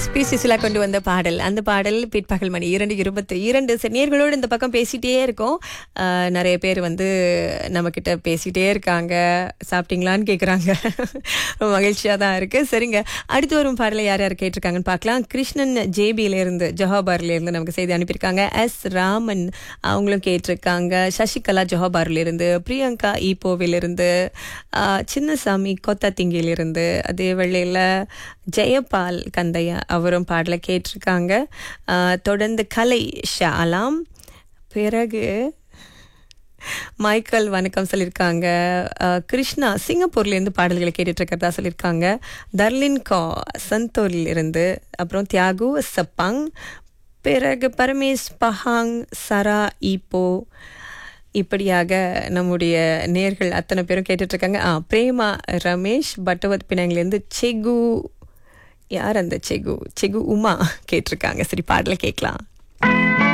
B Susheela கொண்டு வந்த பாடல் அந்த பாடல் பிற்பகல் மணி இரண்டு இருபத்தி இரண்டு சரி, நேர்களோடு இந்த பக்கம் பேசிட்டே இருக்கோம் ஆஹ், நிறைய பேர் வந்து நம்ம கிட்ட பேசிட்டே இருக்காங்க சாப்பிட்டீங்களான்னு கேக்குறாங்க ரொம்ப மகிழ்ச்சியா தான் இருக்கு சரிங்க அடுத்து வரும் பாடலை யார் யார் கேட்டிருக்காங்கன்னு பார்க்கலாம் கிருஷ்ணன் ஜேபியில இருந்து ஜொஹாபார்ல இருந்து நமக்கு செய்தி அனுப்பியிருக்காங்க எஸ் ராமன் அவங்களும் கேட்டிருக்காங்க சசிகலா ஜொஹாபார்ல இருந்து பிரியங்கா ஈப்போவில இருந்து ஆஹ், சின்னசாமி கொத்தத்திங்கில இருந்து அதே வேளையில ஜெயபால் கந்தையா அவரும் பாடலை கேட்டிருக்காங்க ஆஹ், தொடர்ந்து கலை ஷாலாம் பிறகு மைக்கேல் வணக்கம் சொல்லியிருக்காங்க அஹ், கிருஷ்ணா சிங்கப்பூர்ல இருந்து பாடல்களை கேட்டுட்டு இருக்கிறதா சொல்லியிருக்காங்க தர்லின் கா சந்தூர்ல இருந்து அப்புறம் தியாகு சப்பாங் பிறகு பரமேஷ் பஹாங் சரா ஈப்போ இப்படியாக நம்முடைய நேர்கள் அத்தனை பேரும் கேட்டுட்டு இருக்காங்க ஆ பிரேமா ரமேஷ் பட்டவத் பினாங்கிலேருந்து செகு யார் அந்த செகு செகு உமா கேட்டிருக்காங்க சரி பாடலை கேட்கலாம்